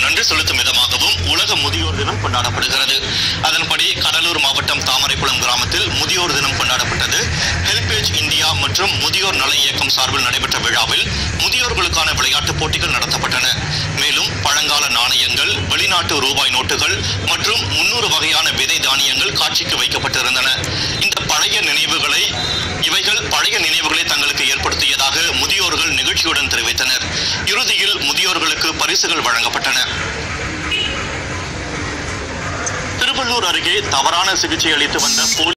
நன்றி செலுத்தும் விதமாகவும் உலக முதியோர் தினம் கொண்டாடப்படுகிறது அதன்படி கடலூர் மாவட்டம் தாமரைக்குளம் கிராமத்தில் முதியோர் தினம் கொண்டாடப்பட்டது ஹெல்பேஜ் இந்தியா மற்றும் முதியோர் நல இயக்கம் சார்பில் நடைபெற்ற விழாவில் முதியோர்களுக்கான விளையாட்டுப் போட்டிகள் நடத்தப்பட்டன மேலும் பழங்கால நாணயங்கள் வெளிநாட்டு ரூபாய் நோட்டுகள் மற்றும் முன்னூறு வகையான விதை தானியங்கள் காட்சிக்கு வைக்கப்பட்டிருந்தன இந்த பழைய நினைவுகளை இவைகள் பழைய நினைவுகளை தங்களுக்கு ஏற்படுத்தியதாக முதியோர்கள் நிகழ்ச்சியுடன் தெரிவித்தனர் இறுதியில் முதியோர்களுக்கு பரிசுகள் வழங்கப்பட்டன திருவள்ளூர் அருகே தவறான சிகிச்சை அளித்து வந்த போலி